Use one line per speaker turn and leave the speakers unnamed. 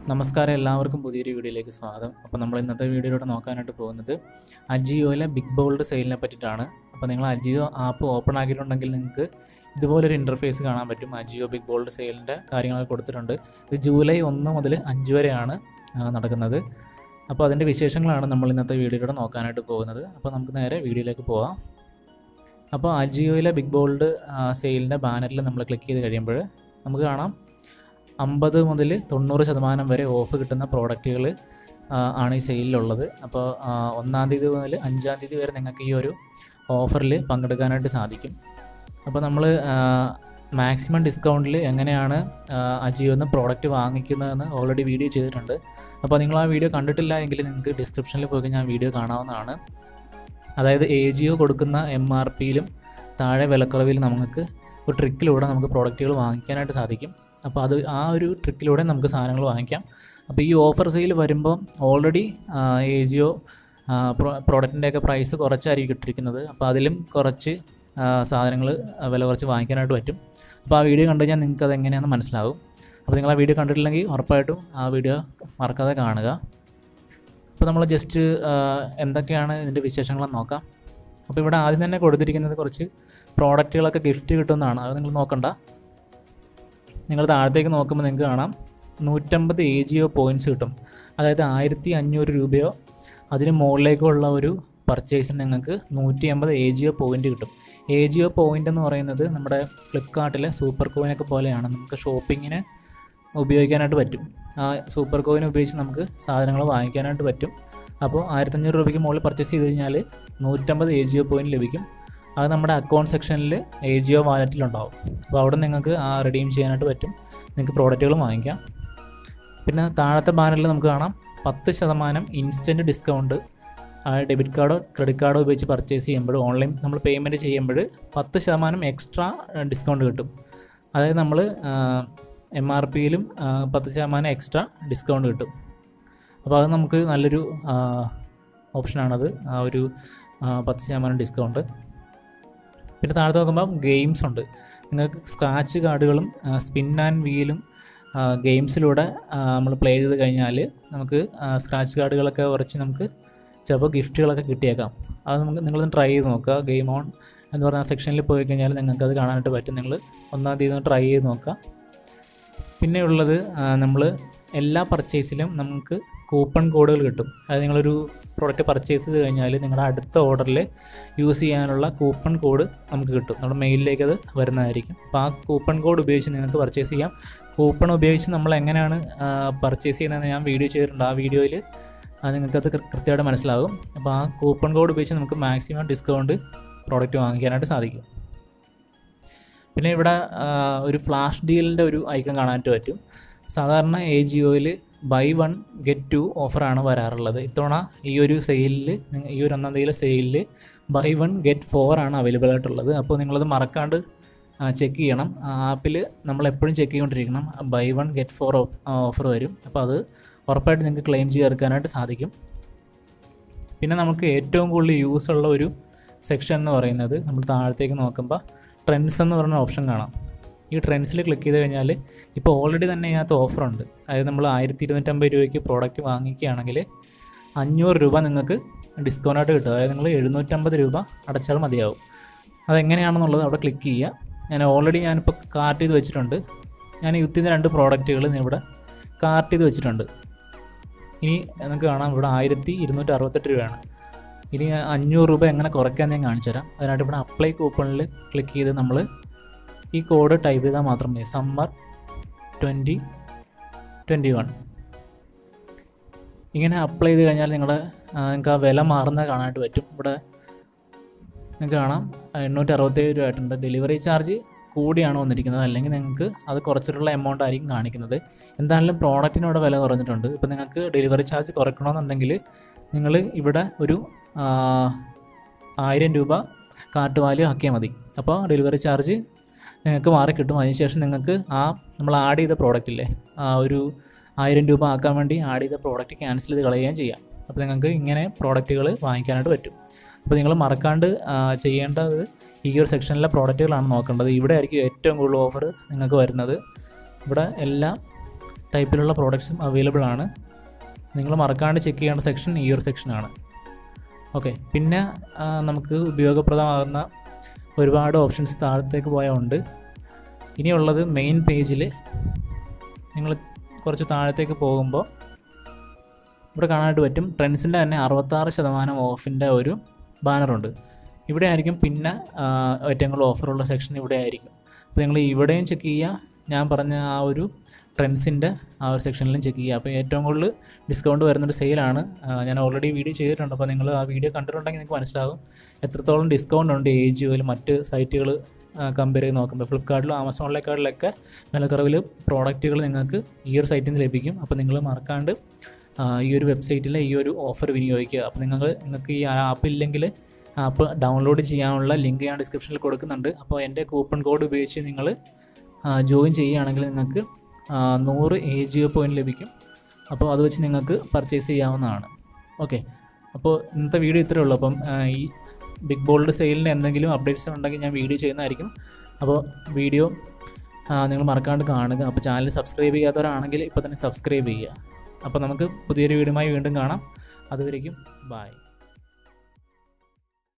നമസ്കാരം എല്ലാവർക്കും പുതിയൊരു വീഡിയോയിലേക്ക് സ്വാഗതം അപ്പോൾ നമ്മൾ ഇന്നത്തെ വീഡിയോയിലൂടെ നോക്കാനായിട്ട് പോകുന്നത് അജിയോയിലെ ബിഗ് ബോൾഡ് സെയിലിനെ പറ്റിയിട്ടാണ് അപ്പോൾ നിങ്ങൾ അജിയോ ആപ്പ് ഓപ്പൺ ആക്കിയിട്ടുണ്ടെങ്കിൽ നിങ്ങൾക്ക് ഇതുപോലൊരു ഇൻ്റർഫേസ് കാണാൻ പറ്റും അജിയോ ബിഗ് ബോൾഡ് സെയിലിൻ്റെ കാര്യങ്ങളൊക്കെ കൊടുത്തിട്ടുണ്ട് ഇത് ജൂലൈ ഒന്ന് മുതൽ അഞ്ച് വരെയാണ് ആ, നടക്കുന്നത് അപ്പോൾ അതിൻ്റെ വിശേഷങ്ങളാണ് നമ്മൾ ഇന്നത്തെ വീഡിയോയിലൂടെ നോക്കാനായിട്ട് പോകുന്നത് അപ്പോൾ നമുക്ക് നേരെ വീഡിയോയിലേക്ക് പോകാം അപ്പോൾ അജിയോയിലെ ബിഗ് ബോൾഡ് സെയിലിൻ്റെ ബാനറിൽ നമ്മൾ ക്ലിക്ക് ചെയ്ത് കഴിയുമ്പോൾ നമുക്ക് കാണാം അമ്പത് മുതൽ തൊണ്ണൂറ് ശതമാനം വരെ ഓഫ് കിട്ടുന്ന പ്രോഡക്റ്റുകൾ ആണ് ഈ സെയിലിലുള്ളത് അപ്പോൾ ആ, ഒന്നാം തീയതി മുതൽ അഞ്ചാം തീയതി വരെ നിങ്ങൾക്ക് ഈ ഒരു ഓഫറിൽ പങ്കെടുക്കാനായിട്ട് സാധിക്കും അപ്പോൾ നമ്മൾ മാക്സിമം ഡിസ്കൗണ്ടിൽ എങ്ങനെയാണ് അജിയോ നിന്ന് പ്രോഡക്റ്റ് വാങ്ങിക്കുന്നതെന്ന് ഓൾറെഡി വീഡിയോ ചെയ്തിട്ടുണ്ട് അപ്പോൾ നിങ്ങൾ ആ വീഡിയോ കണ്ടിട്ടില്ല എങ്കിൽ നിങ്ങൾക്ക് ഡിസ്ക്രിപ്ഷനിൽ പോയി ഞാൻ വീഡിയോ കാണാവുന്നതാണ് അതായത് എ ജിയോ കൊടുക്കുന്ന എം ആർ പിയിലും താഴെ വിലക്കുറവിൽ നമുക്ക് ഒരു ട്രിക്കിലൂടെ നമുക്ക് പ്രോഡക്റ്റുകൾ വാങ്ങിക്കാനായിട്ട് സാധിക്കും അപ്പോൾ അത് ആ ഒരു ട്രിക്കിലൂടെ നമുക്ക് സാധനങ്ങൾ വാങ്ങിക്കാം അപ്പോൾ ഈ ഓഫർ സെയിൽ വരുമ്പോൾ ഓൾറെഡി എ ജിയോ പ്രോഡക്റ്റിൻ്റെയൊക്കെ പ്രൈസ് കുറച്ചായിരിക്കും ഇട്ടിരിക്കുന്നത് അപ്പോൾ അതിലും കുറച്ച് സാധനങ്ങൾ വില കുറച്ച് വാങ്ങിക്കാനായിട്ട് പറ്റും അപ്പോൾ ആ വീഡിയോ കണ്ടു കഴിഞ്ഞാൽ നിങ്ങൾക്ക് അത് എങ്ങനെയാണെന്ന് മനസ്സിലാവും അപ്പോൾ നിങ്ങൾ ആ വീഡിയോ കണ്ടിട്ടില്ലെങ്കിൽ ഉറപ്പായിട്ടും ആ വീഡിയോ മറക്കാതെ കാണുക അപ്പോൾ നമ്മൾ ജസ്റ്റ് എന്തൊക്കെയാണ് ഇതിൻ്റെ വിശേഷങ്ങളെന്ന് നോക്കാം അപ്പോൾ ഇവിടെ ആദ്യം തന്നെ കൊടുത്തിരിക്കുന്നത് കുറച്ച് പ്രോഡക്റ്റുകളൊക്കെ ഗിഫ്റ്റ് കിട്ടുന്നതാണ് അത് നിങ്ങൾ നോക്കണ്ട നിങ്ങൾ താഴത്തേക്ക് നോക്കുമ്പോൾ നിങ്ങൾക്ക് കാണാം നൂറ്റമ്പത് എ ജിയോ പോയിൻറ്റ്സ് കിട്ടും അതായത് ആയിരത്തി അഞ്ഞൂറ് രൂപയോ അതിന് മുകളിലേക്കുള്ള ഒരു പർച്ചേസിന് നിങ്ങൾക്ക് നൂറ്റി അമ്പത് എ ജിയോ പോയിൻ്റ് കിട്ടും എ ജിയോ പോയിൻ്റ് എന്ന് പറയുന്നത് നമ്മുടെ ഫ്ലിപ്കാർട്ടിലെ സൂപ്പർ കോയിനൊക്കെ പോലെയാണ് നമുക്ക് ഷോപ്പിങ്ങിന് ഉപയോഗിക്കാനായിട്ട് പറ്റും ആ സൂപ്പർ കോയിൻ ഉപയോഗിച്ച് നമുക്ക് സാധനങ്ങൾ വാങ്ങിക്കാനായിട്ട് പറ്റും അപ്പോൾ ആയിരത്തഞ്ഞൂറ് രൂപയ്ക്ക് മുകളിൽ പർച്ചേസ് ചെയ്ത് കഴിഞ്ഞാൽ നൂറ്റമ്പത് എ ജിയോ പോയിന്റ് ലഭിക്കും അത് നമ്മുടെ അക്കൗണ്ട് സെക്ഷനിൽ എ ജിയോ വാലറ്റിലുണ്ടാവും അപ്പോൾ അവിടെ നിങ്ങൾക്ക് ആ റിഡീം ചെയ്യാനായിട്ട് പറ്റും നിങ്ങൾക്ക് പ്രോഡക്റ്റുകൾ വാങ്ങിക്കാം പിന്നെ താഴത്തെ ബാനറിൽ നമുക്ക് കാണാം പത്ത് ശതമാനം ഇൻസ്റ്റൻറ്റ് ഡിസ്കൗണ്ട് ഡെബിറ്റ് കാർഡോ ക്രെഡിറ്റ് കാർഡോ ഉപയോഗിച്ച് പർച്ചേസ് ചെയ്യുമ്പോൾ ഓൺലൈൻ നമ്മൾ പേയ്മെൻറ്റ് ചെയ്യുമ്പോൾ പത്ത് ശതമാനം എക്സ്ട്രാ ഡിസ്കൗണ്ട് കിട്ടും അതായത് നമ്മൾ എം ആർ പിയിലും പത്ത് ശതമാനം എക്സ്ട്രാ ഡിസ്കൗണ്ട് കിട്ടും അപ്പോൾ അത് നമുക്ക് നല്ലൊരു ഓപ്ഷനാണത് ആ ഒരു ആ, പത്ത് ശതമാനം ഡിസ്കൗണ്ട് പിന്നെ താഴത്ത് നോക്കുമ്പോൾ ഗെയിംസ് ഉണ്ട് നിങ്ങൾക്ക് സ്ക്രാച്ച് കാർഡുകളും സ്പിൻ ആൻഡ് വീലും ഗെയിംസിലൂടെ നമ്മൾ പ്ലേ ചെയ്ത് കഴിഞ്ഞാൽ നമുക്ക് സ്ക്രാച്ച് കാർഡുകളൊക്കെ കുറച്ച് നമുക്ക് ചിലപ്പോൾ ഗിഫ്റ്റുകളൊക്കെ കിട്ടിയേക്കാം അത് നമുക്ക് നിങ്ങളൊന്ന് ട്രൈ ചെയ്ത് നോക്കുക ഗെയിം ഓൺ എന്ന് പറഞ്ഞ സെക്ഷനിൽ പോയി കഴിഞ്ഞാൽ നിങ്ങൾക്കത് കാണാനായിട്ട് പറ്റും നിങ്ങൾ ഒന്നാം തീയതി ട്രൈ ചെയ്ത് നോക്കുക പിന്നെ ഉള്ളത് നമ്മൾ എല്ലാ പർച്ചേസിലും നമുക്ക് കൂപ്പൺ കോഡുകൾ കിട്ടും അത് നിങ്ങളൊരു പ്രോഡക്റ്റ് പർച്ചേസ് ചെയ്ത് കഴിഞ്ഞാൽ നിങ്ങളുടെ അടുത്ത ഓർഡറിൽ യൂസ് ചെയ്യാനുള്ള കൂപ്പൺ കോഡ് നമുക്ക് കിട്ടും നമ്മുടെ മെയിലിലേക്ക് അത് വരുന്നതായിരിക്കും അപ്പോൾ ആ കൂപ്പൺ കോഡ് ഉപയോഗിച്ച് നിങ്ങൾക്ക് പർച്ചേസ് ചെയ്യാം കൂപ്പൺ ഉപയോഗിച്ച് നമ്മൾ എങ്ങനെയാണ് പർച്ചേസ് ചെയ്യുന്നതെന്ന് ഞാൻ വീഡിയോ ചെയ്തിട്ടുണ്ട് ആ വീഡിയോയിൽ നിങ്ങൾക്കത് കൃ- കൃത്യമായിട്ട് മനസ്സിലാകും അപ്പോൾ ആ കൂപ്പൺ കോഡ് ഉപയോഗിച്ച് നമുക്ക് മാക്സിമം ഡിസ്കൗണ്ട് പ്രോഡക്റ്റ് വാങ്ങിക്കാനായിട്ട് സാധിക്കും പിന്നെ ഇവിടെ ആ, ഒരു ഫ്ലാഷ് ഡീലിൻ്റെ ഒരു ഐക്കൺ കാണാനായിട്ട് പറ്റും സാധാരണ എ ജിയോയിൽ ബൈ വൺ ഗെറ്റ് ടു ഓഫറാണ് വരാറുള്ളത് ഇത്തവണ ഈ ഒരു സെയിലിൽ ഈ ഒരു ഒന്നാം തീയതിയിലെ സെയിലിൽ ബൈ വൺ ഗെറ്റ് ഫോർ ആണ് അവൈലബിൾ ആയിട്ടുള്ളത് അപ്പോൾ നിങ്ങളത് മറക്കാണ്ട് ചെക്ക് ചെയ്യണം ആപ്പിൽ നമ്മൾ എപ്പോഴും ചെക്ക് ചെയ്തുകൊണ്ടിരിക്കണം buy one get four offer വരും അപ്പോൾ അത് ഉറപ്പായിട്ട് നിങ്ങൾക്ക് ക്ലെയിം ചേർക്കാനായിട്ട് സാധിക്കും പിന്നെ നമുക്ക് ഏറ്റവും കൂടുതൽ യൂസ് ഉള്ള ഒരു സെക്ഷൻ എന്ന് പറയുന്നത് നമ്മൾ താഴത്തേക്ക് നോക്കുമ്പോൾ ട്രെൻഡ്സ് എന്ന് പറയുന്ന ഓപ്ഷൻ കാണാം ഈ ട്രെൻഡ്സിൽ ക്ലിക്ക് ചെയ്ത് കഴിഞ്ഞാൽ ഇപ്പോൾ ഓൾറെഡി തന്നെ ഇതിനകത്ത് ഓഫറുണ്ട് അതായത് നമ്മൾ ആയിരത്തി ഇരുന്നൂറ്റമ്പത് രൂപയ്ക്ക് പ്രോഡക്റ്റ് വാങ്ങിക്കുകയാണെങ്കിൽ അഞ്ഞൂറ് രൂപ നിങ്ങൾക്ക് ഡിസ്കൗണ്ടായിട്ട് കിട്ടും അതായത് നിങ്ങൾ എഴുന്നൂറ്റമ്പത് രൂപ അടച്ചാൽ മതിയാവും അതെങ്ങനെയാണെന്നുള്ളത് അവിടെ ക്ലിക്ക് ചെയ്യുക ഞാൻ ഓൾറെഡി ഞാനിപ്പോൾ കാർട്ട് ചെയ്ത് വെച്ചിട്ടുണ്ട് ഞാൻ യുദ്ധത്തിൻ്റെ രണ്ട് പ്രോഡക്റ്റുകൾ ഇവിടെ കാർട്ട് ചെയ്ത് വെച്ചിട്ടുണ്ട് ഇനി നമുക്ക് കാണാം ഇവിടെ ആയിരത്തി ഇരുന്നൂറ്റി അറുപത്തെട്ട് രൂപയാണ് ഇനി അഞ്ഞൂറ് രൂപ എങ്ങനെ കുറയ്ക്കാൻ ഞാൻ കാണിച്ചു തരാം അതിനായിട്ട് ഇവിടെ അപ്ലൈ കൂപ്പണിൽ ക്ലിക്ക് ചെയ്ത് നമ്മൾ ഈ കോഡ് ടൈപ്പ് ചെയ്താൽ മാത്രം മതി സമ്മർ ട്വൻറ്റി ട്വൻറ്റി വൺ ഇങ്ങനെ അപ്ലൈ ചെയ്ത് കഴിഞ്ഞാൽ നിങ്ങളുടെ ആ, നിങ്ങൾക്ക് ആ വില മാറുന്നത് കാണാനായിട്ട് പറ്റും ഇവിടെ നിങ്ങൾക്ക് കാണാം എണ്ണൂറ്റി അറുപത്തേഴ് രൂപ ആയിട്ടുണ്ട് ഡെലിവറി ചാർജ് കൂടിയാണ് വന്നിരിക്കുന്നത് അല്ലെങ്കിൽ നിങ്ങൾക്ക് അത് കുറച്ചിട്ടുള്ള എമൗണ്ട് ആയിരിക്കും കാണിക്കുന്നത് എന്താണെങ്കിലും പ്രോഡക്റ്റിന് ഇവിടെ വില കുറഞ്ഞിട്ടുണ്ട് ഇപ്പോൾ നിങ്ങൾക്ക് ഡെലിവറി ചാർജ് കുറയ്ക്കണമെന്നുണ്ടെങ്കിൽ നിങ്ങൾ ഇവിടെ ഒരു ആ, ആയിരം രൂപ കാർട്ട് വാല്യൂ ആക്കിയാൽ മതി അപ്പോൾ ഡെലിവറി ചാർജ് നിങ്ങൾക്ക് മാറി കിട്ടും അതിനുശേഷം നിങ്ങൾക്ക് ആ നമ്മൾ ആഡ് ചെയ്ത പ്രോഡക്റ്റ് ഇല്ലേ ആ ഒരു ആയിരം രൂപ ആക്കാൻ വേണ്ടി ആഡ് ചെയ്ത പ്രോഡക്റ്റ് ക്യാൻസൽ ചെയ്ത് കളയുകയും ചെയ്യാം അപ്പോൾ നിങ്ങൾക്ക് ഇങ്ങനെ പ്രോഡക്റ്റുകൾ വാങ്ങിക്കാനായിട്ട് പറ്റും അപ്പോൾ നിങ്ങൾ മറക്കാണ്ട് ആ, ചെയ്യേണ്ടത് ഈ ഒരു സെക്ഷനിലെ പ്രോഡക്റ്റുകളാണ് നോക്കേണ്ടത് ഇവിടെ ആയിരിക്കും ഏറ്റവും കൂടുതൽ ഓഫർ നിങ്ങൾക്ക് വരുന്നത് ഇവിടെ എല്ലാം ടൈപ്പിലുള്ള പ്രോഡക്ട്സും അവൈലബിൾ ആണ് നിങ്ങൾ മറക്കാണ്ട് ചെക്ക് ചെയ്യേണ്ട സെക്ഷൻ ഈ ഒരു സെക്ഷനാണ് ഓക്കെ പിന്നെ ആ, നമുക്ക് ഉപയോഗപ്രദമാകുന്ന ഒരുപാട് ഓപ്ഷൻസ് താഴത്തേക്ക് പോയാൽ ഉണ്ട് ഇനിയുള്ളത് മെയിൻ പേജിൽ നിങ്ങൾ കുറച്ച് താഴത്തേക്ക് പോകുമ്പോൾ ഇവിടെ കാണാനായിട്ട് പറ്റും ട്രെൻഡ്സിൻ്റെ തന്നെ അറുപത്താറ് ശതമാനം ഓഫിൻ്റെ ഒരു ബാനറുണ്ട് ഇവിടെ ആയിരിക്കും പിന്നെ ആ, ഏറ്റവും കൂടുതൽ ഓഫറുള്ള സെക്ഷൻ ഇവിടെ ആയിരിക്കും അപ്പോൾ നിങ്ങൾ ഇവിടെയും ചെക്ക് ചെയ്യുക ഞാൻ പറഞ്ഞ ആ ഒരു ട്രെൻഡ്സിൻ്റെ ആ ഒരു സെക്ഷനിലും ചെക്ക് ചെയ്യുക അപ്പോൾ ഏറ്റവും കൂടുതൽ ഡിസ്കൗണ്ട് വരുന്നൊരു സെയിലാണ് ഞാൻ ഓൾറെഡി വീഡിയോ ചെയ്തിട്ടുണ്ട് അപ്പോൾ നിങ്ങൾ ആ വീഡിയോ കണ്ടിട്ടുണ്ടെങ്കിൽ നിങ്ങൾക്ക് മനസ്സിലാകും എത്രത്തോളം ഡിസ്കൗണ്ട് ഉണ്ട് എ ജിയോയിൽ മറ്റ് സൈറ്റുകൾ കമ്പയർ ചെയ്ത് നോക്കുമ്പോൾ ഫ്ലിപ്കാർട്ടിലും ആമസോണിലേക്കാളിലൊക്കെ വിലക്കുറവിൽ പ്രോഡക്റ്റുകൾ നിങ്ങൾക്ക് ഈ ഒരു സൈറ്റിൽ നിന്ന് ലഭിക്കും അപ്പോൾ നിങ്ങൾ മറക്കാണ്ട് ആ, ഈ ഒരു വെബ്സൈറ്റിലെ ഈ ഒരു ഓഫർ വിനിയോഗിക്കുക അപ്പോൾ നിങ്ങൾ നിങ്ങൾക്ക് ഈ ആപ്പ് ഇല്ലെങ്കിൽ ആപ്പ് ഡൗൺലോഡ് ചെയ്യാനുള്ള ലിങ്ക് ഞാൻ ഡിസ്ക്രിപ്ഷനിൽ കൊടുക്കുന്നുണ്ട് അപ്പോൾ എൻ്റെ കൂപ്പൺ കോഡ് ഉപയോഗിച്ച് നിങ്ങൾ ജോയിൻ ചെയ്യുകയാണെങ്കിൽ നിങ്ങൾക്ക് ആ, നൂറ് എ ജിയോ പോയിൻറ്റ് ലഭിക്കും അപ്പോൾ അത് വെച്ച് നിങ്ങൾക്ക് പർച്ചേസ് ചെയ്യാവുന്നതാണ് ഓക്കെ അപ്പോൾ ഇന്നത്തെ വീഡിയോ ഇത്രയേ ഉള്ളൂ അപ്പം ആ, ഈ ബിഗ് ബോൾഡ് സെയിലിൻ്റെ എന്തെങ്കിലും അപ്ഡേറ്റ്സ് ഉണ്ടെങ്കിൽ ഞാൻ വീഡിയോ ചെയ്യുന്നതായിരിക്കും അപ്പോൾ വീഡിയോ നിങ്ങൾ മറക്കാണ്ട് കാണുക അപ്പോൾ ചാനൽ സബ്സ്ക്രൈബ് ചെയ്യാത്തവരാണെങ്കിൽ ഇപ്പോൾ തന്നെ സബ്സ്ക്രൈബ് ചെയ്യുക അപ്പോൾ നമുക്ക് പുതിയൊരു വീഡിയോയുമായി വീണ്ടും കാണാം അതുവരേക്കും ബായ്